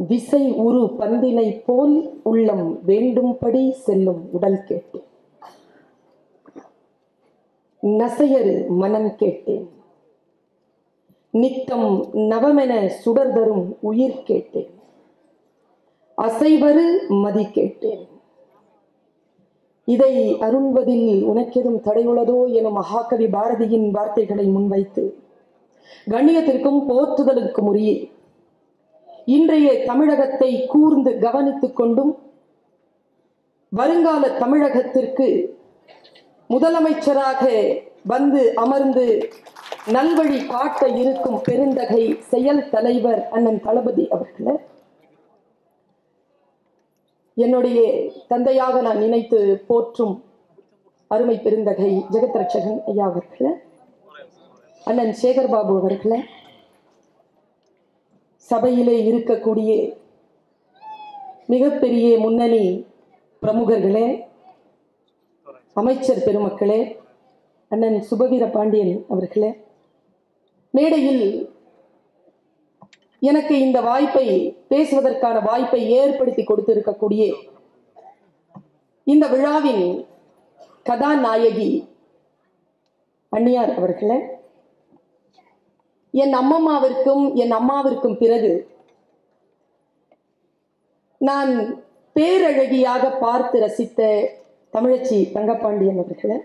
திசை உரு பந்தினை போல் உள்ளம் வேண்டும்படி செல்லும் உடல் கேட்டேன் நசையரு மனம் கேட்டேன் நித்தம் நவமென சுடர் தரும் உயிர் கேட்டேன் அசைவரு மதி கேட்டேன் இதை அருள்வதில் உனக்கெதும் தடையுள்ளதோ என மகாகவி பாரதியின் வார்த்தைகளை முன்வைத்து கண்ணியத்திற்கும் போற்றுதலுக்கும் உரிய இன்றைய தமிழகத்தை கூர்ந்து கவனித்துக் கொண்டும் வருங்கால தமிழகத்திற்கு முதலமைச்சராக வந்து அமர்ந்து நல்வழி காட்ட இருக்கும் பெருந்தகை செயல் தலைவர் அண்ணன் தளபதி அவர்களே என்னுடைய தந்தையாக நான் நினைத்து போற்றும் அருமை பெருந்தகை ஜெகத் ரட்சகன் ஐயா அவர்களே அண்ணன் சேகர் பாபு அவர்களே சபையிலே இருக்கக்கூடிய மிகப்பெரிய முன்னணி பிரமுகர்களே அமைச்சர் பெருமக்களே அண்ணன் சுபவீர பாண்டியன் அவர்களே மேடையில் எனக்கு இந்த வாய்ப்பை பேசுவதற்கான வாய்ப்பை ஏற்படுத்தி கொடுத்திருக்கக்கூடிய இந்த விழாவின் கதாநாயகி அன்னியார் அவர்களே என் அம்மம்மாவிற்கும் என் அம்மாவிற்கும் பிறகு நான் பேரழகியாக பார்த்து ரசித்த தமிழச்சி தங்கப்பாண்டியன் அவர்களே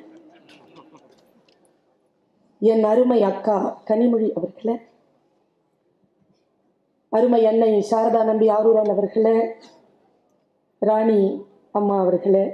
என் அருமை அக்கா கனிமொழி அவர்களே அருமை அன்னை சாரதா நம்பி ஆரூரன் அவர்களே ராணி அம்மா அவர்களே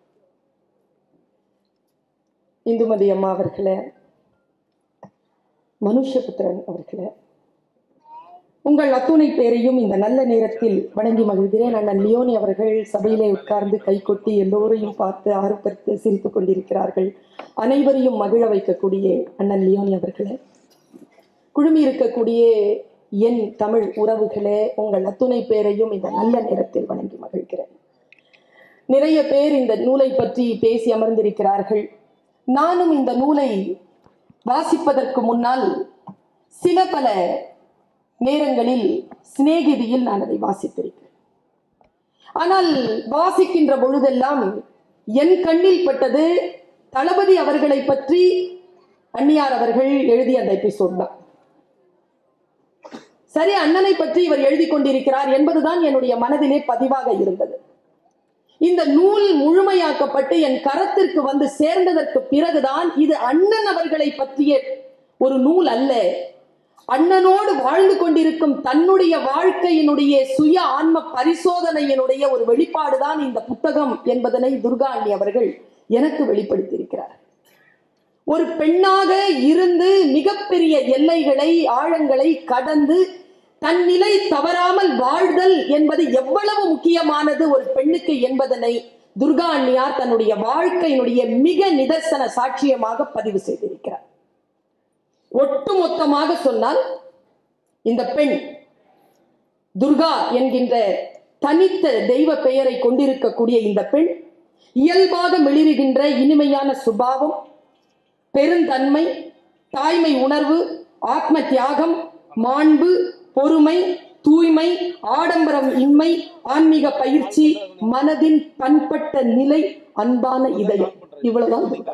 இந்துமதி அம்மா அவர்களே மனுஷபுத்திரன் அவர்களே உங்கள் அத்துணை பேரையும் இந்த நல்ல நேரத்தில் வணங்கி மகிழ்கிறேன் அண்ணன் லியோனி அவர்கள் சபையிலே உட்கார்ந்து கைகொட்டி எல்லோரையும் பார்த்து ஆர்ப்பரித்து சிரித்துக் கொண்டிருக்கிறார்கள் அனைவரையும் மகிழ வைக்கக்கூடிய அண்ணன் லியோனி அவர்களே குழுமி இருக்கக்கூடிய என் தமிழ் உறவுகளே உங்கள் அத்துணை பேரையும் இந்த நல்ல நேரத்தில் வணங்கி மகிழ்கிறேன் நிறைய பேர் இந்த நூலை பற்றி பேசி அமர்ந்திருக்கிறார்கள் நானும் இந்த நூலை வாசிப்பதற்கு முன்னால் சில பல நேரங்களில் சிநேகிதியில் நான் அதை வாசித்திருக்கிறேன் ஆனால் வாசிக்கின்ற பொழுதெல்லாம் என் கண்ணில் பட்டது தளபதி அவர்களை பற்றி அன்னியார் அவர்கள் எழுதிய அந்த எபிசோட் தான் சரி அண்ணனை பற்றி இவர் எழுதி கொண்டிருக்கிறார் என்பதுதான் என்னுடைய மனதிலே பதிவாக இருந்தது இந்த நூல் முழுமையாக்கப்பட்டு என் கரத்திற்கு வந்து சேர்ந்ததற்கு பிறகுதான் இது அண்ணன் அவர்களை பற்றிய ஒரு நூல் அல்ல அண்ணனோடு வாழ்ந்து கொண்டிருக்கும் தன்னுடைய வாழ்க்கையினுடைய சுய ஆன்ம பரிசோதனையினுடைய ஒரு வெளிப்பாடுதான் இந்த புத்தகம் என்பதனை துர்கா அண்ணி அவர்கள் எனக்கு வெளிப்படுத்தியிருக்கிறார் ஒரு பெண்ணாக இருந்து மிகப்பெரிய எல்லைகளை ஆழங்களை கடந்து தன் நிலை தவறாமல் வாழ்தல் என்பது எவ்வளவு முக்கியமானது ஒரு பெண்ணுக்கு என்பதனை துர்கா அண்ணியார் தன்னுடைய வாழ்க்கையினுடைய மிக நிதர்சன சாட்சியமாக பதிவு செய்திருக்கிறார் ஒட்டுமொத்தமாக சொன்னால் இந்த பெண் துர்கா என்கின்ற தனித்த தெய்வ பெயரை கொண்டிருக்கக்கூடிய இந்த பெண் இயல்பாக மிளிருகின்ற இனிமையான சுபாவம் பெருந்தன்மை தாய்மை உணர்வு ஆத்ம தியாகம் மாண்பு பொறுமை தூய்மை ஆடம்பரம் இன்மை ஆன்மீக பயிற்சி மனதின் பண்பட்ட நிலை அன்பான இதயம் இவ்வளவுதான் துர்கா.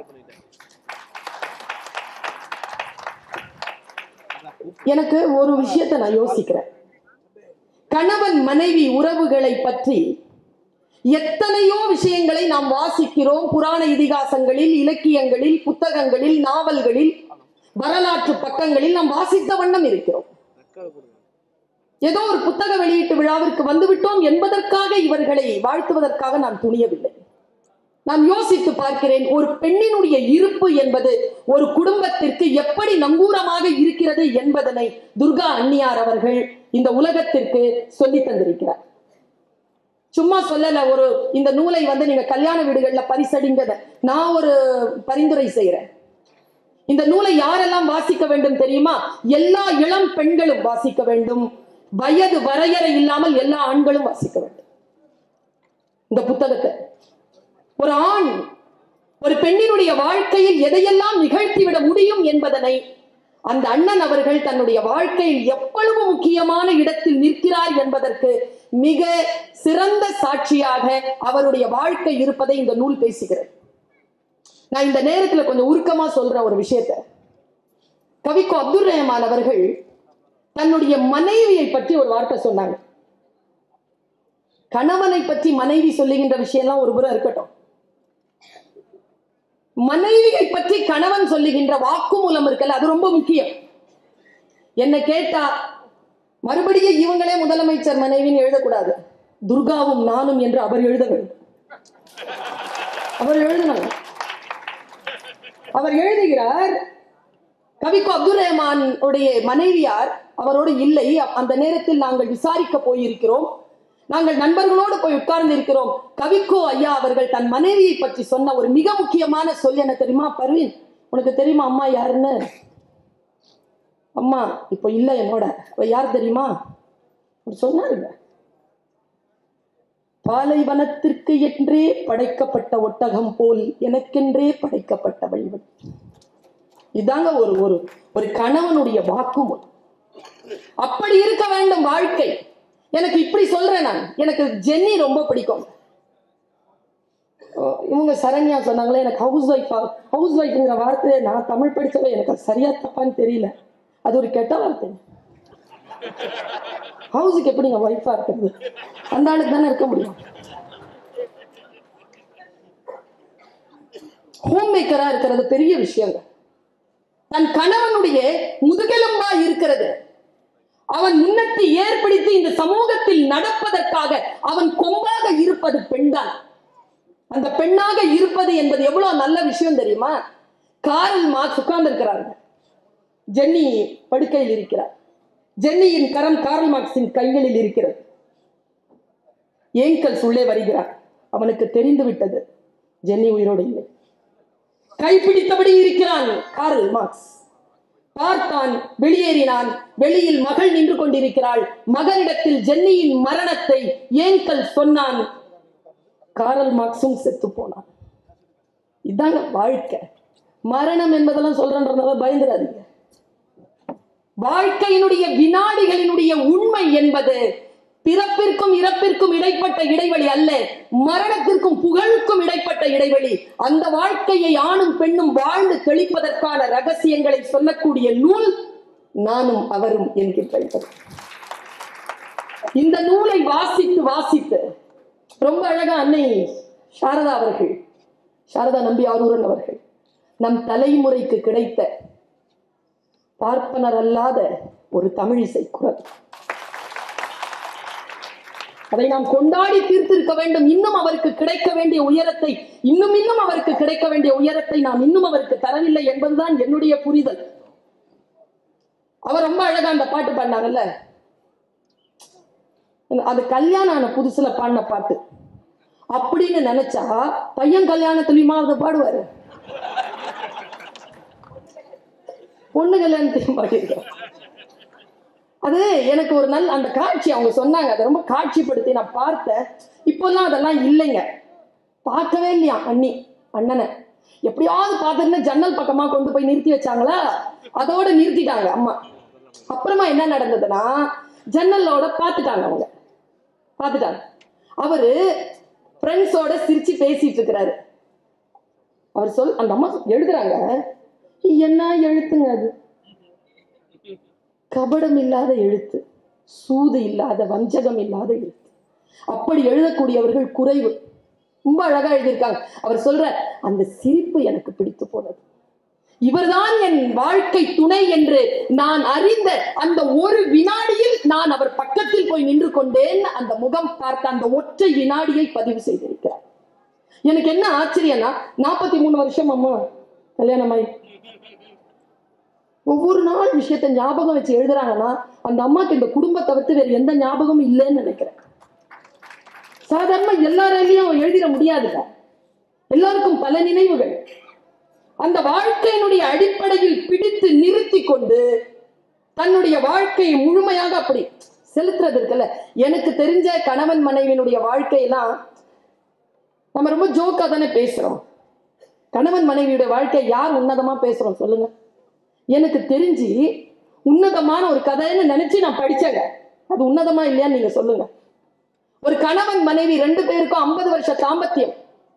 எனக்கு ஒரு விஷயத்தை நான் யோசிக்கிறேன் கணவன் மனைவி உறவுகளை பற்றி எத்தனையோ விஷயங்களை நாம் வாசிக்கிறோம் புராண இதிகாசங்களில் இலக்கியங்களில் புத்தகங்களில் நாவல்களில் வரலாற்று பக்கங்களில் நாம் வாசித்த வண்ணம் இருக்கிறோம் ஏதோ ஒரு புத்தக வெளியீட்டு விழாவிற்கு வந்துவிட்டோம் என்பதற்காக இவர்களை வாழ்த்துவதற்காக நான் துணியவில்லை நான் யோசித்து பார்க்கிறேன் ஒரு பெண்ணினுடைய இருப்பு என்பது ஒரு குடும்பத்திற்கு எப்படி நங்கூரமாக இருக்கிறது என்பதனை துர்கா அன்னியார் அவர்கள் இந்த உலகத்திற்கு சொல்லி தந்திருக்கிறார் சும்மா சொல்லல ஒரு இந்த நூலை வந்து நீங்க கல்யாண வீடுகள்ல பரிசடிங்க நான் ஒரு பரிந்துரை செய்யறேன் இந்த நூலை யாரெல்லாம் வாசிக்க வேண்டும் தெரியுமா எல்லா இளம் பெண்களும் வாசிக்க வேண்டும் வயது வரையறை இல்லாமல் எல்லா ஆண்களும் வாசிக்க வேண்டும் இந்த புத்தகத்தை ஒரு ஆண் ஒரு பெண்ணினுடைய வாழ்க்கையில் எதையெல்லாம் நிகழ்த்திவிட முடியும் என்பதனை அந்த அண்ணன் அவர்கள் தன்னுடைய வாழ்க்கையில் எவ்வளவு முக்கியமான இடத்தில் நிற்கிறார் என்பதற்கு மிக சிறந்த சாட்சியாக அவருடைய வாழ்க்கை இருப்பதை இந்த நூல் பேசுகிறது நான் இந்த நேரத்துல கொஞ்சம் உருக்கமா சொல்ற ஒரு விஷயத்தை கவிக்கோ அப்துல் ரஹ்மான் அவர்கள் தன்னுடைய மனைவியை பற்றி ஒரு வார்த்தை சொன்னாங்க கணவனை பற்றி மனைவி சொல்லுகின்ற விஷயம்லாம் ஒரு புறம் இருக்கட்டும் மனைவியை பற்றி கணவன் சொல்லுகின்ற வாக்குமூலம் இருக்கல அது ரொம்ப முக்கியம் என்ன கேட்டா மறுபடியும் இவங்களே முதலமைச்சர் மனைவின்னு எழுதக்கூடாது துர்காவும் நானும் என்று அவர் எழுத வேண்டும் அவர் எழுதினாங்க அவர் எழுதுகிறார் கவிக்கோ அப்துல் ரஹ்மான் உடைய மனைவியார் அவரோடு இல்லை அந்த நேரத்தில் நாங்கள் விசாரிக்க போயிருக்கிறோம் நாங்கள் நண்பர்களோடு போய் உட்கார்ந்து இருக்கிறோம் கவிக்கோ ஐயா அவர்கள் தன் மனைவியை பற்றி சொன்ன ஒரு மிக முக்கியமான சொல் என்ன தெரியுமா பர்வீன் உனக்கு தெரியுமா அம்மா யாருன்னு அம்மா இப்போ இல்ல என்னோட அவ யார் தெரியுமா அவர் சொன்னாருங்க பாலைவனத்திற்கு என்றே படைக்கப்பட்ட ஒட்டகம் போல் எனக்கென்றே படைக்கப்பட்டவள் இவள் இதாங்க ஒரு ஒரு ஒரு கணவனுடைய வாக்குமூலம் அப்படி இருக்க வேண்டும் வாழ்க்கை எனக்கு இப்படி சொல்றேன் நான் எனக்கு ஜென்னி ரொம்ப பிடிக்கும் அஹ் இவங்க சரண்யா சொன்னாங்களே எனக்கு ஹவுஸ் ஒய்ஃப் ஹவுஸ் ஒய்ஃப்ங்கிற வார்த்தை நான் தமிழ் படிச்சவ எனக்கு அது சரியா தப்பான்னு தெரியல அது ஒரு கெட்ட வார்த்தை ஹவுஸுக்கு எப்படிங்க ஒய்ஃபா இருக்கிறது அந்த ஆளுக்கு தானே இருக்க முடியும் ஹோம் மேக்கரா இருக்கிறது பெரிய விஷயங்க தன் கணவனுடைய முதுகெலும்பா இருக்கிறது அவன் முன்னத்தை ஏற்படுத்தி இந்த சமூகத்தில் நடப்பதற்காக அவன் கொம்பாக இருப்பது பெண்தான் அந்த பெண்ணாக இருப்பது என்பது எவ்வளவு நல்ல விஷயம் தெரியுமா காரல் மார்க்ஸ் உட்கார்ந்து இருக்கிறார்கள் ஜென்னி படுக்கையில் இருக்கிறார் ஜென்னியின் கரம் காரல் மார்க்ஸின் கைகளில் இருக்கிறது ஏங்கல்ஸ் உள்ளே வருகிறார் அவனுக்கு தெரிந்து விட்டது ஜென்னி உயிரோடு இல்லை கைப்பிடித்தபடி இருக்கிறான் காரல் மார்க்ஸ் பார்த்தான் வெளியேறினான் வெளியில் மகள் நின்று கொண்டிருக்கிறாள் மகனிடத்தில் ஜென்னியின் மரணத்தை ஏங்கல் சொன்னான் காரல் மார்க்ஸும் செத்து போனான் இதாங்க வாழ்க்கை மரணம் என்பதெல்லாம் சொல்றன்றதுனால பயந்துடாதீங்க வாழ்க்கையினுடைய வினாடிகளினுடைய உண்மை என்பது பிறப்பிற்கும் இறப்பிற்கும் இடைப்பட்ட இடைவெளி அல்ல மரணத்திற்கும் புகழுக்கும் இடைப்பட்ட இடைவெளி அந்த வாழ்க்கையை ஆணும் பெண்ணும் வாழ்ந்து தெளிப்பதற்கான ரகசியங்களை சொல்லக்கூடிய நூல் நானும் அவரும் என்கின்ற இந்த நூலை வாசித்து வாசித்து ரொம்ப அழகா அன்னை சாரதா அவர்கள் சாரதா நம்பி ஆரூரன் அவர்கள் நம் தலைமுறைக்கு கிடைத்த பார்ப்பனர் அல்லாத ஒரு தமிழிசை குரல் அதை நாம் கொண்டாடி தீர்த்திருக்க வேண்டும் இன்னும் அவருக்கு கிடைக்க வேண்டிய உயரத்தை இன்னும் இன்னும் அவருக்கு கிடைக்க வேண்டிய உயரத்தை நாம் இன்னும் அவருக்கு தரவில்லை என்பதுதான் என்னுடைய புரிதல் அவர் ரொம்ப அழகா அந்த பாட்டு பாடினாங்கல்ல அது கல்யாணம் ஆன புதுசுல பாடின பாட்டு அப்படின்னு நினைச்சா பையன் கல்யாணத்துலயுமா அதை பாடுவாரு பொண்ணு கல்யாணத்தையும் பாடியிருக்காரு அது எனக்கு ஒரு நல்ல அந்த காட்சி அவங்க சொன்னாங்க அதை ரொம்ப காட்சிப்படுத்தி நான் பார்த்தேன் இப்போல்லாம் அதெல்லாம் இல்லைங்க பார்க்கவே இல்லையா அண்ணி அண்ணனை எப்படியாவது பார்த்துருந்தா ஜன்னல் பக்கமா கொண்டு போய் நிறுத்தி வச்சாங்களா அதோட நிறுத்திட்டாங்க அம்மா அப்புறமா என்ன நடந்ததுன்னா ஜன்னலோட பார்த்துட்டாங்க அவங்க பார்த்துட்டாங்க அவரு ஃப்ரெண்ட்ஸோட சிரிச்சு பேசிட்டு இருக்கிறாரு அவர் சொல் அந்த அம்மா எழுதுறாங்க என்ன எழுத்துங்க அது கபடம் இல்லாத எழுத்து சூது இல்லாத வஞ்சகம் இல்லாத எழுத்து அப்படி எழுதக்கூடியவர்கள் குறைவு ரொம்ப அழகா எழுதியிருக்காங்க அவர் சொல்ற அந்த சிரிப்பு எனக்கு பிடித்து போனது இவர்தான் என் வாழ்க்கை துணை என்று நான் அறிந்த அந்த ஒரு வினாடியில் நான் அவர் பக்கத்தில் போய் நின்று கொண்டேன் அந்த முகம் பார்த்த அந்த ஒற்றை வினாடியை பதிவு செய்திருக்கிறார் எனக்கு என்ன ஆச்சரியம்னா நாற்பத்தி மூணு வருஷம் அம்மா கல்யாணமாய் ஒவ்வொரு நாள் விஷயத்த ஞாபகம் வச்சு எழுதுறாங்கன்னா அந்த அம்மாக்கு இந்த குடும்பத்தை தவிர்த்து வேற எந்த ஞாபகமும் இல்லைன்னு நினைக்கிறேன் சாதாரண எல்லாராலையும் எழுதிட முடியாதுங்க எல்லாருக்கும் பல நினைவுகள் அந்த வாழ்க்கையினுடைய அடிப்படையில் பிடித்து நிறுத்தி கொண்டு தன்னுடைய வாழ்க்கையை முழுமையாக அப்படி செலுத்துறது இருக்குல்ல எனக்கு தெரிஞ்ச கணவன் மனைவியினுடைய வாழ்க்கையெல்லாம் நம்ம ரொம்ப ஜோக்கா தானே பேசுறோம் கணவன் மனைவியுடைய வாழ்க்கை யார் உன்னதமா பேசுறோம் சொல்லுங்க எனக்கு தெரிஞ்சு உன்னதமான ஒரு கதைன்னு நினைச்சு நான் படிச்சேங்க அது உன்னதமா இல்லையான்னு நீங்க சொல்லுங்க ஒரு கணவன் மனைவி ரெண்டு பேருக்கும் ஐம்பது வருஷ தாம்பத்தியம்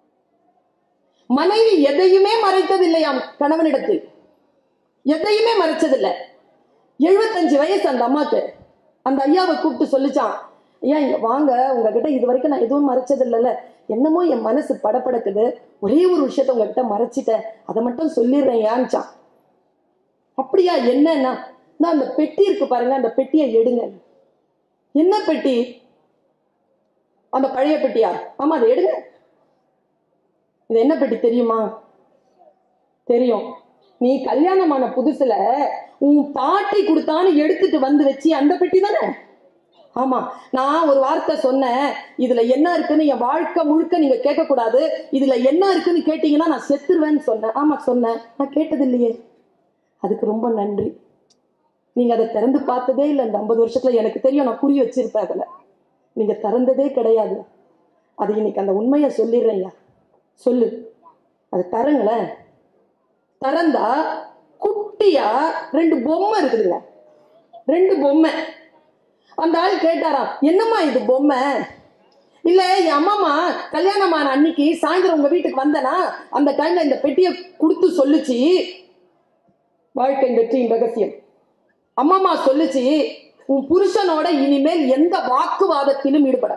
மனைவி எதையுமே மறைத்ததில்லையாம் கணவனிடத்தில் எதையுமே மறைச்சதில்லை எழுபத்தஞ்சு வயசு அந்த அம்மாக்கு அந்த ஐயாவை கூப்பிட்டு சொல்லிச்சான் ஐயா இங்க வாங்க உங்ககிட்ட இது வரைக்கும் நான் எதுவும் மறைச்சது இல்லைல்ல என்னமோ என் மனசு படபடக்குது ஒரே ஒரு விஷயத்த உங்ககிட்ட மறைச்சிட்டேன் அதை மட்டும் சொல்லிடுறேன் ஏன்ச்சான் அப்படியா என்னன்னா நான் அந்த பெட்டி இருக்கு பாருங்க அந்த பெட்டியை எடுங்க என்ன பெட்டி அந்த பழைய பெட்டியா ஆமா அதை எடுங்க இது என்ன பெட்டி தெரியுமா தெரியும் நீ கல்யாணமான புதுசுல உன் பாட்டி கொடுத்தான்னு எடுத்துட்டு வந்து வச்சு அந்த பெட்டி தானே ஆமா நான் ஒரு வார்த்தை சொன்னேன் இதுல என்ன இருக்குன்னு என் வாழ்க்கை முழுக்க நீங்க கேட்க கூடாது இதுல என்ன இருக்குன்னு கேட்டீங்கன்னா நான் செத்துருவேன்னு சொன்னேன் ஆமா சொன்னேன் நான் கேட்டது இல்லையே அதுக்கு ரொம்ப நன்றி நீங்க அதை திறந்து பார்த்ததே இல்லை இந்த ஐம்பது வருஷத்துல எனக்கு தெரியும் நான் குறி வச்சிருப்பேன் அதுல நீங்க திறந்ததே கிடையாது அது இன்னைக்கு அந்த உண்மையை சொல்லிடுறேன்யா சொல்லு அது தரங்களேன் திறந்தா குட்டியா ரெண்டு பொம்மை இருக்குதுங்க ரெண்டு பொம்மை அந்த ஆள் கேட்டாராம் என்னம்மா இது பொம்மை இல்ல என் அம்மாமா கல்யாணமான அன்னைக்கு சாயந்தரம் உங்க வீட்டுக்கு வந்தனா அந்த டைம்ல இந்த பெட்டியை கொடுத்து சொல்லுச்சு வாழ்க்கை வெற்றியின் ரகசியம் அம்மாமா சொல்லுச்சு உன் புருஷனோட இனிமேல் எந்த வாக்குவாதத்திலும் ஈடுபட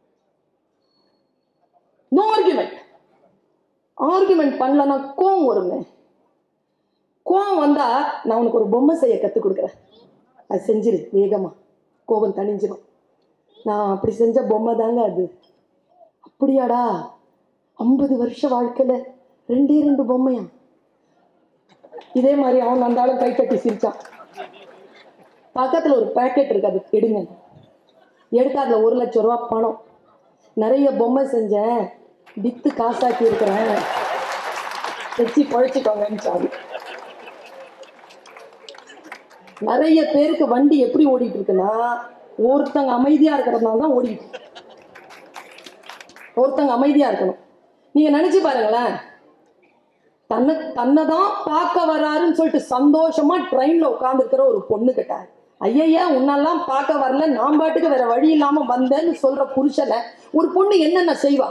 நோ ஆர்குமெண்ட் ஆர்குமெண்ட் பண்ணலன்னா கோவம் வருமே கோவம் வந்தா நான் உனக்கு ஒரு பொம்மை செய்ய கற்றுக் கொடுக்குறேன் அது செஞ்சிரு வேகமா கோபம் தணிஞ்சிரும் நான் அப்படி செஞ்ச பொம்மை தாங்க அது அப்படியாடா ஐம்பது வருஷ வாழ்க்கையில ரெண்டே ரெண்டு பொம்மையா இதே மாதிரி அவன் வந்தாலும் கை கட்டி சிரிச்சான் பக்கத்துல ஒரு பேக்கெட் இருக்கு அது எடுங்க எடுத்து அதுல ஒரு லட்சம் ரூபா பணம் நிறைய பொம்மை செஞ்சேன் வித்து காசாக்கி இருக்கிறேன் வச்சு பழைச்சிக்கோங்கன்னு சாமி நிறைய பேருக்கு வண்டி எப்படி ஓடிட்டு இருக்குன்னா ஒருத்தங்க அமைதியா இருக்கிறதுனால தான் ஓடிட்டு இருக்கு. ஒருத்தங்க அமைதியா இருக்கணும் நீங்க நினைச்சு பாருங்களேன் தன்னை தன்னை தான் பார்க்க வராருன்னு சொல்லிட்டு சந்தோஷமா ட்ரெயின்ல உட்காந்துருக்கிற ஒரு பொண்ணு கிட்ட ஐயையா உன்னெல்லாம் பார்க்க வரல நான் பாட்டுக்கு வேற வழி இல்லாம வந்தேன்னு சொல்ற புருஷனை ஒரு பொண்ணு என்னென்ன செய்வா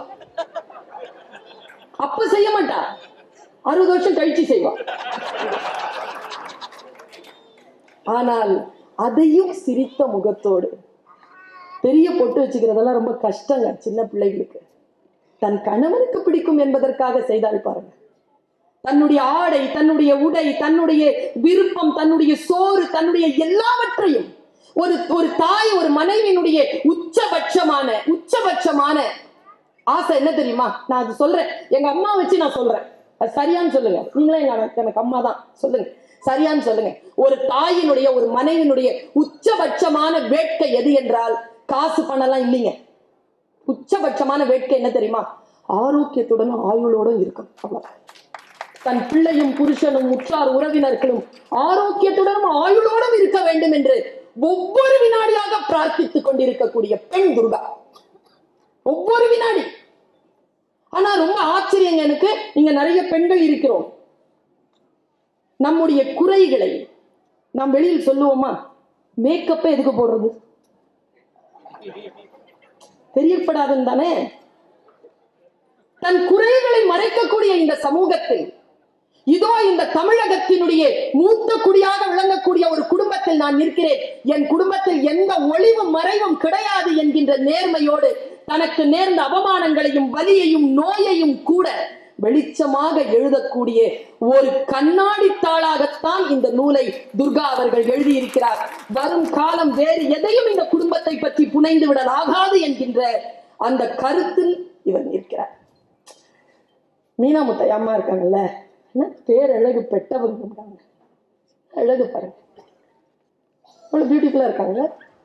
அப்ப செய்ய மாட்டா அறுபது வருஷம் கழிச்சு செய்வா ஆனால் அதையும் சிரித்த முகத்தோடு பெரிய பொட்டு வச்சுக்கிறதெல்லாம் ரொம்ப கஷ்டங்க சின்ன பிள்ளைகளுக்கு தன் கணவனுக்கு பிடிக்கும் என்பதற்காக செய்தால் பாருங்க தன்னுடைய ஆடை தன்னுடைய உடை தன்னுடைய விருப்பம் தன்னுடைய சோறு தன்னுடைய எல்லாவற்றையும் ஒரு ஒரு தாய் ஒரு மனைவியினுடைய உச்சபட்சமான உச்சபட்சமான ஆசை என்ன தெரியுமா நான் அது சொல்றேன் எங்க அம்மா வச்சு நான் சொல்றேன் அது சரியான்னு சொல்லுங்க நீங்களே எங்க எனக்கு- எனக்கு அம்மா தான் சொல்லுங்க சரியான்னு சொல்லுங்க ஒரு தாயினுடைய ஒரு மனைவியினுடைய உச்சபட்சமான வேட்கை எது என்றால் காசு பணம்லாம் இல்லைங்க உச்சபட்சமான வேட்கை என்ன தெரியுமா ஆரோக்கியத்துடனும் ஆயுளோடும் இருக்கும் அவ்வளவுதான் தன் பிள்ளையும் புருஷனும் உற்றார் உறவினர்களும் ஆரோக்கியத்துடனும் ஆயுளோடும் இருக்க வேண்டும் என்று ஒவ்வொரு வினாடியாக பிரார்த்தித்துக் கொண்டிருக்கக்கூடிய பெண் துர்கா ஒவ்வொரு வினாடி ஆனா ரொம்ப ஆச்சரியங்க எனக்கு இங்க நிறைய பெண்கள் இருக்கிறோம் நம்முடைய குறைகளை நாம் வெளியில் சொல்லுவோமா மேக்கப்பை எதுக்கு போடுறது தெரியப்படாதுன்னு தானே தன் குறைகளை மறைக்கக்கூடிய இந்த சமூகத்தில் இதோ இந்த தமிழகத்தினுடைய மூத்த குடியாக விளங்கக்கூடிய ஒரு குடும்பத்தில் நான் இருக்கிறேன் என் குடும்பத்தில் எந்த ஒளிவும் மறைவும் கிடையாது என்கின்ற நேர்மையோடு தனக்கு நேர்ந்த அவமானங்களையும் வலியையும் நோயையும் கூட வெளிச்சமாக எழுதக்கூடிய ஒரு கண்ணாடி தாளாகத்தான் இந்த நூலை துர்கா அவர்கள் எழுதியிருக்கிறார் வரும் காலம் வேறு எதையும் இந்த குடும்பத்தை பற்றி புனைந்து விடலாகாது என்கின்ற அந்த கருத்தில் இவர் நிற்கிறார் மீனாமுத்தை அம்மா இருக்காங்கல்ல என்ன பேர் அழகு பெட்டவங்க இருக்காங்க அழகு பாருங்க அவ்வளவு பியூட்டிஃபுல்லா இருக்காங்க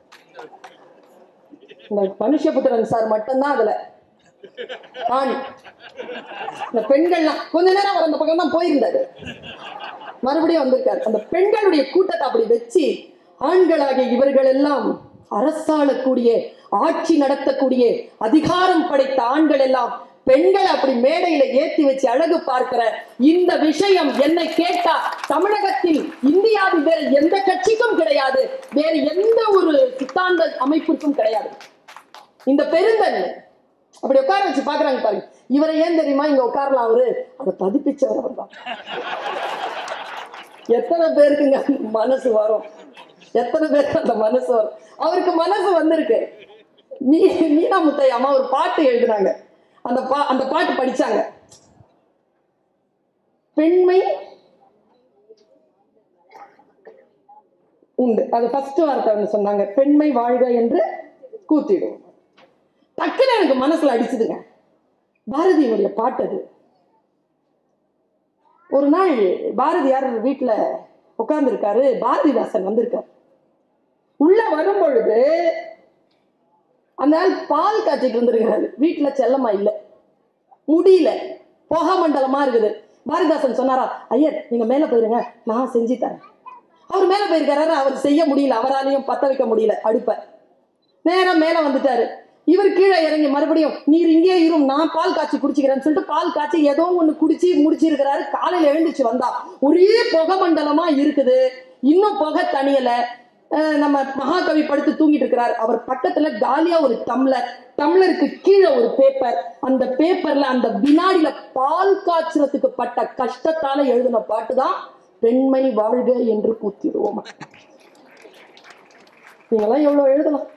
இந்த மனுஷபுத்திரன் சார் மட்டும்தான் அதுல ஆண் இந்த பெண்கள்லாம் கொஞ்ச நேரம் அவர் அந்த பக்கம் தான் போயிருந்தாரு மறுபடியும் வந்திருக்காரு அந்த பெண்களுடைய கூட்டத்தை அப்படி வச்சு ஆண்களாகிய இவர்கள் எல்லாம் அரசாளக்கூடிய ஆட்சி நடத்தக்கூடிய அதிகாரம் படைத்த ஆண்கள் எல்லாம் பெண்கள் அப்படி மேடையில ஏத்தி வச்சு அழகு பார்க்கிற இந்த விஷயம் என்னை கேட்டா தமிழகத்தில் இந்தியாவில் வேற எந்த கட்சிக்கும் கிடையாது வேற எந்த ஒரு சித்தாந்த அமைப்பிற்கும் கிடையாது இந்த பெருந்தன்மை அப்படி உட்கார வச்சு பாக்குறாங்க பாருங்க இவரை ஏன் தெரியுமா இங்க உட்காரலாம் அவரு அதை பதிப்பிச்சவர் அவர் தான் எத்தனை பேருக்குங்க அந்த மனசு வரும் எத்தனை பேருக்கு அந்த மனசு வரும் அவருக்கு மனசு வந்திருக்கு மீ மீனா முத்தையம்மா ஒரு பாட்டு எழுதுனாங்க அந்த பா அந்த பாட்டு படிச்சாங்க பெண்மை உண்டு அது ஃபர்ஸ்ட் வார்த்தை அவங்க சொன்னாங்க பெண்மை வாழ்க என்று கூத்திடுவோம் டக்குன்னு எனக்கு மனசுல அடிச்சுதுங்க பாரதியினுடைய பாட்டு அது ஒரு நாள் பாரதியார் வீட்டுல உட்கார்ந்துருக்காரு பாரதிதாசன் வந்திருக்காரு உள்ள வரும் பொழுது அந்த ஆள் பால் காய்ச்சிட்டு இருந்திருக்கிறாரு வீட்டுல செல்லமா இல்ல முடியல புகை மண்டலமா இருக்குது பாரதிதாசன் சொன்னாரா ஐயர் நீங்க மேல போயிருங்க நான் செஞ்சு தரேன் அவர் மேல போயிருக்காரு அவர் செய்ய முடியல அவராலையும் பத்த வைக்க முடியல அடுப்ப நேரா மேல வந்துட்டாரு இவர் கீழே இறங்கி மறுபடியும் நீர் இங்கே இரும் நான் பால் காய்ச்சி குடிச்சுக்கிறேன்னு சொல்லிட்டு பால் காய்ச்சி ஏதோ ஒண்ணு குடிச்சு முடிச்சிருக்கிறாரு காலையில எழுந்துச்சு வந்தா ஒரே புகை மண்டலமா இருக்குது இன்னும் புகை தனியல அஹ் நம்ம மகாகவி படுத்து தூங்கிட்டு இருக்கிறார் அவர் பக்கத்துல காலியா ஒரு டம்ளர் டம்ளருக்கு கீழே ஒரு பேப்பர் அந்த பேப்பர்ல அந்த வினாடியில பால் காய்ச்சறதுக்கு பட்ட கஷ்டத்தால எழுதின பாட்டு தான் பெண்மை வாழ்க என்று கூத்திடுவோம் நீங்களாம் எவ்வளவு எழுதலாம்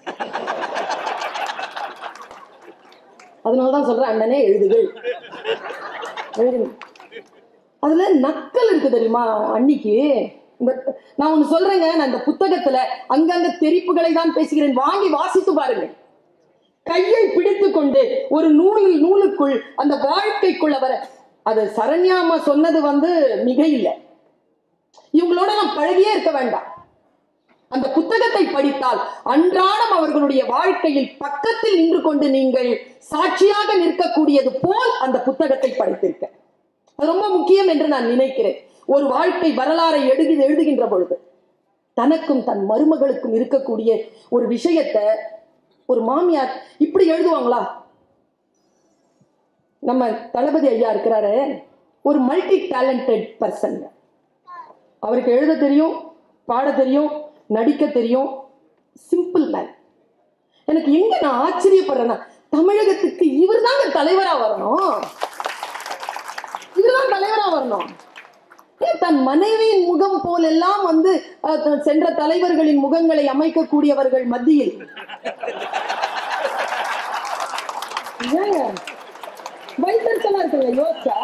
அதனாலதான் சொல்றேன் அண்ணனே எழுதுகள் எழுதுங்க அதுல நக்கல் இருக்கு தெரியுமா அன்னைக்கு இந்த நான் ஒண்ணு சொல்றேங்க நான் இந்த புத்தகத்துல அங்கங்க தெரிப்புகளை தான் பேசுகிறேன் வாங்கி வாசித்து பாருங்க கையை பிடித்து கொண்டு ஒரு நூலில் நூலுக்குள் அந்த வாழ்க்கைக்குள்ள வர அது சரண்யாமா சொன்னது வந்து மிக இல்லை இவங்களோட நான் பழகியே இருக்க வேண்டாம் அந்த புத்தகத்தை படித்தால் அன்றாடம் அவர்களுடைய வாழ்க்கையில் பக்கத்தில் நின்று கொண்டு நீங்கள் சாட்சியாக நிற்கக்கூடியது போல் அந்த புத்தகத்தை படித்திருக்க அது ரொம்ப முக்கியம் என்று நான் நினைக்கிறேன் ஒரு வாழ்க்கை வரலாறை எழுதி எழுதுகின்ற பொழுது தனக்கும் தன் மருமகளுக்கும் இருக்கக்கூடிய ஒரு விஷயத்தை ஒரு மாமியார் இப்படி எழுதுவாங்களா நம்ம தளபதி ஐயா இருக்கிறாரு ஒரு மல்டி டேலண்டட் பர்சன் அவருக்கு எழுத தெரியும் பாட தெரியும் நடிக்க தெரியும் சிம்பிள் மேன் எனக்கு எங்க நான் ஆச்சரியப்படுறேன்னா தமிழகத்துக்கு இவர் தாங்க தலைவரா வரணும் இவர் தான் தலைவரா வரணும் ஏன் தன் மனைவியின் முகம் போலெல்லாம் வந்து அஹ், த- சென்ற தலைவர்களின் முகங்களை அமைக்கக்கூடியவர்கள் மத்தியில் ஏங்க வைத்தறிச்சலா இருக்குங்க யோசிச்சா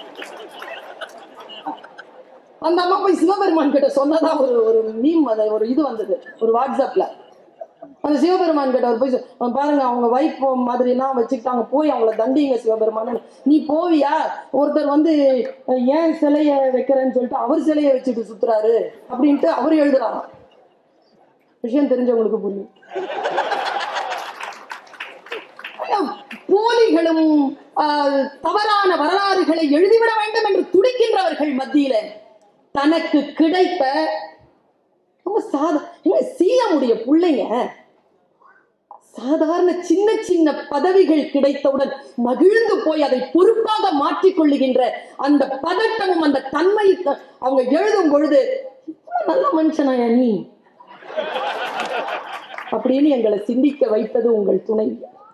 அந்த அம்மா போய் சிவபெருமான் கிட்ட சொன்னதா ஒரு ஒரு மீம் அது ஒரு இது வந்தது ஒரு வாட்ஸ்அப்ல அந்த சிவபெருமான் கிட்ட அவர் போய் சொ- அவன் பாருங்க அவங்க வைஃப் மாதிரிலாம் வச்சுக்கிட்டாங்க போய் அவங்கள தண்டிங்க சிவபெருமான் நீ போவியா ஒருத்தர் வந்து அஹ், ஏன் சிலைய வைக்கிறேன்னு சொல்லிட்டு அவர் சிலைய வச்சுட்டு சுத்துறாரு அப்படின்ட்டு அவர் எழுதுறாராம் விஷயம் தெரிஞ்சவங்களுக்கு புரியும் போலிகளும் ஆஹ், தவறான வரலாறுகளை எழுதிவிட வேண்டும் என்று துடிக்கின்றவர்கள் மத்தியில தனக்கு கிடைத்த ரொம்ப சாத சீயமுடைய பிள்ளைங்க சாதாரண சின்ன சின்ன பதவிகள் கிடைத்தவுடன் மகிழ்ந்து போய் அதை பொறுப்பாக மாற்றிக் கொள்ளுகின்ற அந்த பதட்டமும் அந்த தன்மை அவங்க எழுதும் பொழுது "இவ்வளவு நல்ல மனுஷனாயா நீ அப்படின்னு எங்களை சிந்திக்க வைத்தது உங்கள் துணை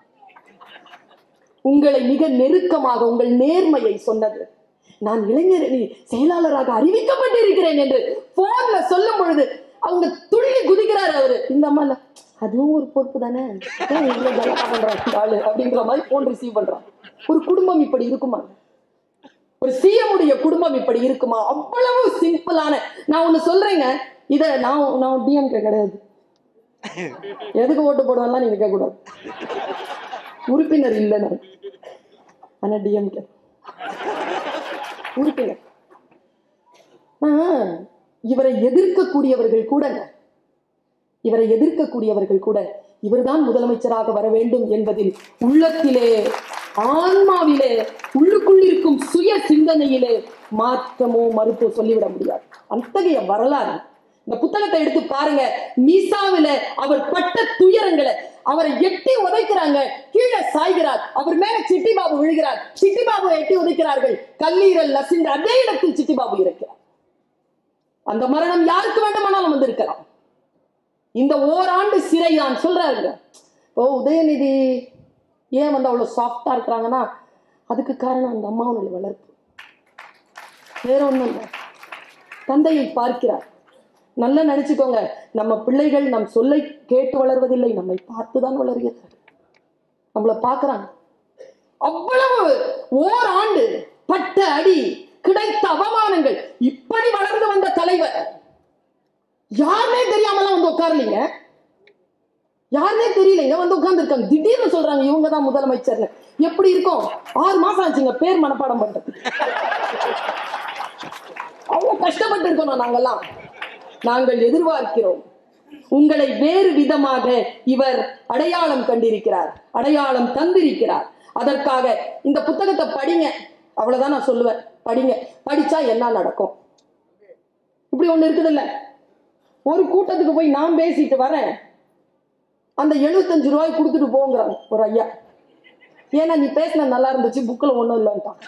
உங்களை மிக நெருக்கமாக உங்கள் நேர்மையை சொன்னது நான் இளைஞரணி செயலாளராக அறிவிக்கப்பட்டிருக்கிறேன் என்று போன்ல சொல்லும் பொழுது அவங்க துள்ளி குதிக்கிறாரு அவரு இந்த அம்மால அதுவும் ஒரு பொறுப்பு தானே ஏன் இவ்வளவு கலாட்டா பண்றான் இந்த ஆளு அப்படிங்கிற மாதிரி போன் ரிசீவ் பண்றான் ஒரு குடும்பம் இப்படி இருக்குமா ஒரு சிஎமுடைய குடும்பம் இப்படி இருக்குமா அவ்வளவு சிம்பிளான நான் ஒண்ணு சொல்றேங்க இத நான் நான் டிஎம்கே கிடையாது எதுக்கு ஓட்டு போடுவேன்லாம் நீங்க கேட்க கூடாது உறுப்பினர் இல்லை நான் ஆனா டிஎம்கே உறுப்பினர் ஆ, இவரை எதிர்க்கக்கூடியவர்கள் கூட இவரை எதிர்க்கக்கூடியவர்கள் கூட இவர்தான் முதலமைச்சராக வர வேண்டும் என்பதில் உள்ளத்திலே ஆன்மாவிலே உள்ளுக்குள் இருக்கும் சுய சிந்தனையிலே மாற்றமோ மறுப்போ சொல்லிவிட முடியாது அத்தகைய வரலாறு இந்த புத்தகத்தை எடுத்து பாருங்க மீசாவில அவர் பட்ட துயரங்களை அவரை எட்டி உதைக்கிறாங்க கீழே சாய்கிறார் அவர் மேல சிட்டி பாபு விழுகிறார் சிட்டி பாபு எட்டி உதைக்கிறார்கள் கல்லீரல் நசிந்த அதே இடத்தில் சிட்டி பாபு இருக்கிறார் அந்த மரணம் யாருக்கு வேண்டுமானாலும் வந்திருக்கலாம் இந்த ஓராண்டு சிறை நான் சொல்றாருங்க ஓ உதயநிதி ஏன் வந்து அவ்வளோ சாஃப்டாக இருக்கிறாங்கன்னா அதுக்கு காரணம் அந்த அம்மாவனுடைய வளர்ப்பு வேற ஒன்றும் இல்லை தந்தையை பார்க்கிறார் நல்லா நினைச்சுக்கோங்க நம்ம பிள்ளைகள் நம் சொல்லை கேட்டு வளர்வதில்லை நம்மை பார்த்து தான் வளர்கிறார்கள் நம்மளை பார்க்கறாங்க அவ்வளவு ஓராண்டு பட்ட அடி கிடைத்த அவமானங்கள் இப்படி வளர்ந்து வந்த தலைவர் யாருமே தெரியாமலாம் வந்து உட்காரலீங்க யாருமே தெரியலைங்க வந்து உட்கார்ந்துருக்காங்க திடீர்னு சொல்றாங்க இவங்க தான் முதலமைச்சர்னு எப்படி இருக்கும் ஆறு மாசம் ஆச்சுங்க பேர் மனப்பாடம் பண்றது அவ்வளவு கஷ்டப்பட்டு இருக்கணும் நாங்கெல்லாம் நாங்கள் எதிர்பார்க்கிறோம் உங்களை வேறு விதமாக இவர் அடையாளம் கண்டிருக்கிறார் அடையாளம் தந்திருக்கிறார் அதற்காக இந்த புத்தகத்தை படிங்க அவ்வளவுதான் நான் சொல்லுவேன் படிங்க படிச்சா என்ன நடக்கும் இப்படி ஒண்ணு இருக்குது இல்ல ஒரு கூட்டத்துக்கு போய் நான் பேசிட்டு வரேன் அந்த எழுபத்தஞ்சு ரூபாய் கொடுத்துட்டு போங்கிறாங்க ஒரு ஐயா ஏன்னா நீ பேசின நல்லா இருந்துச்சு புக்கில் ஒன்றும் இல்லைன்ட்டான்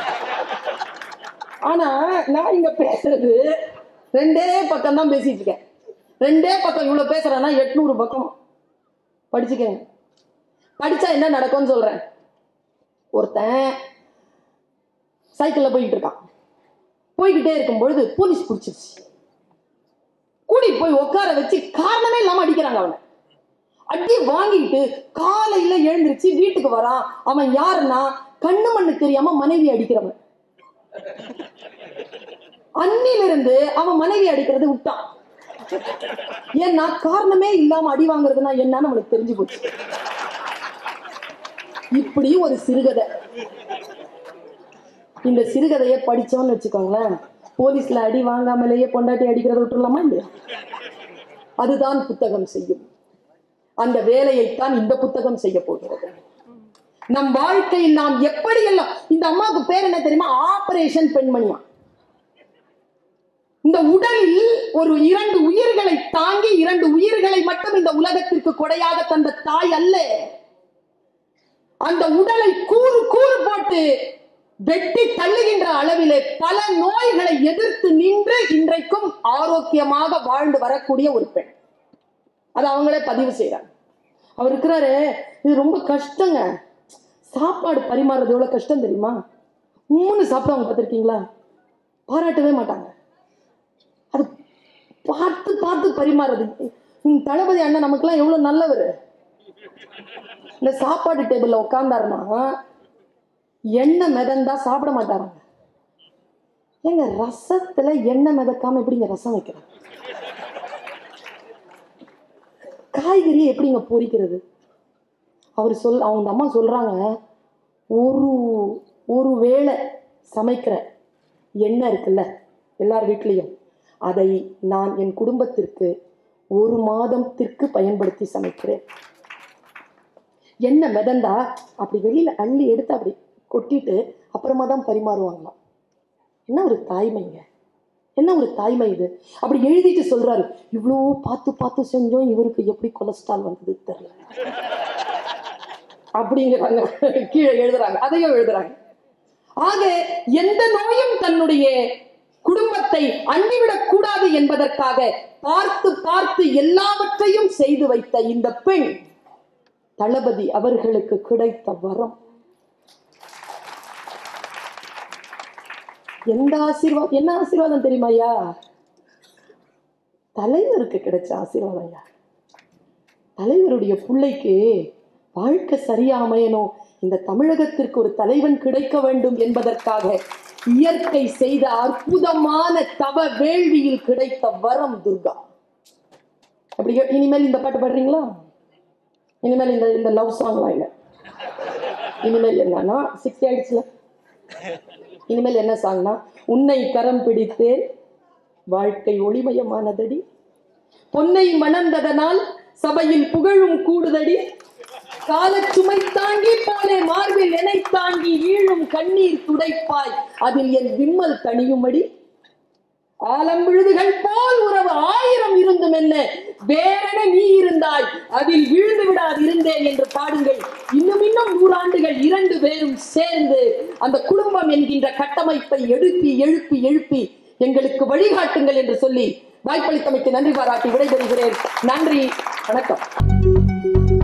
ஆனா நான் இங்க பேசுறது ரெண்டே பக்கம் தான் பேசிட்டு இருக்கேன் ரெண்டே பக்கம் இவ்வளவு பேசுறேன்னா எட்நூறு பக்கம் படிச்சுக்கங்க படிச்சா என்ன நடக்கும்னு சொல்றேன் ஒருத்தன் சைக்கிள்ல போயிட்டு இருக்கான் போய்கிட்டே இருக்கும் பொழுது போலீஸ் பிடிச்சிருச்சு கூட்டிட்டு போய் உட்கார வச்சு காரணமே இல்லாம அடிக்கிறாங்க அவனை அடி வாங்கிட்டு காலையில எழுந்திருச்சு வீட்டுக்கு வரான் அவன் யாருன்னா கண்ணு மண்ணு தெரியாம மனைவி அடிக்கிறவன் அன்னிலிருந்து அவன் மனைவி அடிக்கிறது விட்டான் ஏன்னா காரணமே இல்லாம அடி வாங்குறதுனா என்னன்னு அவனுக்கு தெரிஞ்சு போச்சு இப்படி ஒரு சிறுகதை இந்த சிறுகதையை படிச்சோம்னு வச்சுக்கோங்களேன் போலீஸ்ல அடி வாங்காமலேயே பொண்டாட்டி அடிக்கிறத விட்டுறலாமா இல்லையா அதுதான் புத்தகம் செய்யும் அந்த வேலையைத்தான் இந்த புத்தகம் செய்ய போகிறது நம் வாழ்க்கையில் நாம் எப்படியெல்லாம் இந்த அம்மாவுக்கு பேர் என்ன தெரியுமா ஆபரேஷன் பெண்மணியா இந்த உடலில் ஒரு இரண்டு உயிர்களை தாங்கி இரண்டு உயிர்களை மட்டும் இந்த உலகத்திற்கு கொடையாக தந்த தாய் அல்ல அந்த உடலை கூறு கூறு போட்டு வெட்டி தள்ளுகின்ற அளவிலே பல நோய்களை எதிர்த்து நின்று இன்றைக்கும் ஆரோக்கியமாக வாழ்ந்து வரக்கூடிய ஒரு பெண் அது அவங்களே பதிவு செய்யறாங்க அவர் இருக்கிறாரு இது ரொம்ப கஷ்டங்க சாப்பாடு பரிமாறுறது எவ்வளவு கஷ்டம் தெரியுமா மூணு சாப்பிடுவாங்க பார்த்துருக்கீங்களா பாராட்டவே மாட்டாங்க அது பார்த்து பார்த்து பரிமாறுறது உம் தளபதி அண்ணன் நமக்கெல்லாம் எவ்வளவு நல்லவர் இந்த சாப்பாடு டேபிள்ல உட்கார்ந்தாருன்னா எண்ணெய் மிதந்தா சாப்பிட மாட்டாராங்க ஏங்க ரசத்துல எண்ணெய் மிதக்காம எப்படிங்க ரசம் வைக்கிறாங்க காய்கறி எப்படிங்க பொரிக்கிறது அவர் சொல் அவங்க அம்மா சொல்றாங்க ஒரு ஒரு வேளை சமைக்கிற எண்ணெய் இருக்குல்ல எல்லார் வீட்லேயும் அதை நான் என் குடும்பத்திற்கு ஒரு மாதத்திற்கு பயன்படுத்தி சமைக்கிறேன் எண்ணெய் மிதந்தா அப்படி வெளியில அள்ளி எடுத்து அப்படி கொட்டிட்டு அப்புறமா தான் பரிமாறுவாங்களாம் என்ன ஒரு தாய்மைங்க என்ன ஒரு தாய்மை இது அப்படி எழுதிட்டு சொல்றாரு இவ்வளோ பார்த்து பார்த்து செஞ்சோம் இவருக்கு எப்படி கொலஸ்ட்ரால் வந்தது தெரியல அப்படிங்கிறாங்க கீழே எழுதுறாங்க அதையும் எழுதுறாங்க ஆக எந்த நோயும் தன்னுடைய குடும்பத்தை அண்டிவிடக் கூடாது என்பதற்காக பார்த்து பார்த்து எல்லாவற்றையும் செய்து வைத்த இந்த பெண் தளபதி அவர்களுக்கு கிடைத்த வரம் எந்த ஆசீர்வாதம் என்ன ஆசீர்வாதம் தெரியுமா ஐயா தலைவருக்கு கிடைச்ச ஆசீர்வாதம் ஐயா தலைவருடைய பிள்ளைக்கு வாழ்க்கை சரியா அமையணும் இந்த தமிழகத்திற்கு ஒரு தலைவன் கிடைக்க வேண்டும் என்பதற்காக இயற்கை செய்த அற்புதமான தவ வேள்வியில் கிடைத்த வரம் துர்கா அப்படி கே- இனிமேல் இந்த பாட்டு பாடுறீங்களா இனிமேல் இந்த இந்த லவ் சாங்லாம் இல்லை இனிமேல் என்னன்னா சிக்ஸ்டி ஆயிடுச்சுல இனிமேல் என்ன சாங்னா உன்னை கரம் பிடித்தேன் வாழ்க்கை ஒளிமயமானதடி பொன்னை மணந்ததனால் சபையில் புகழும் கூடுதடி காலச் சுமை தாங்கி போலே மார்பில் எனை தாங்கி ஈழும் கண்ணீர் துடைப்பாய் அதில் என் விம்மல் தணியுமடி ஆலம் விழுதுகள் போல் உறவு ஆயிரம் இருந்தும் என்ன வேறென நீ இருந்தாய் அதில் விழுந்து விடாது இருந்தேன் என்று பாடுங்கள் இன்னும் இன்னும் நூறாண்டுகள் இரண்டு பேரும் சேர்ந்து அந்த குடும்பம் என்கின்ற கட்டமைப்பை எழுப்பி எழுப்பி எழுப்பி எங்களுக்கு வழிகாட்டுங்கள் என்று சொல்லி வாய்ப்பளித்தமைக்கு நன்றி பாராட்டி விடைபெறுகிறேன் நன்றி வணக்கம்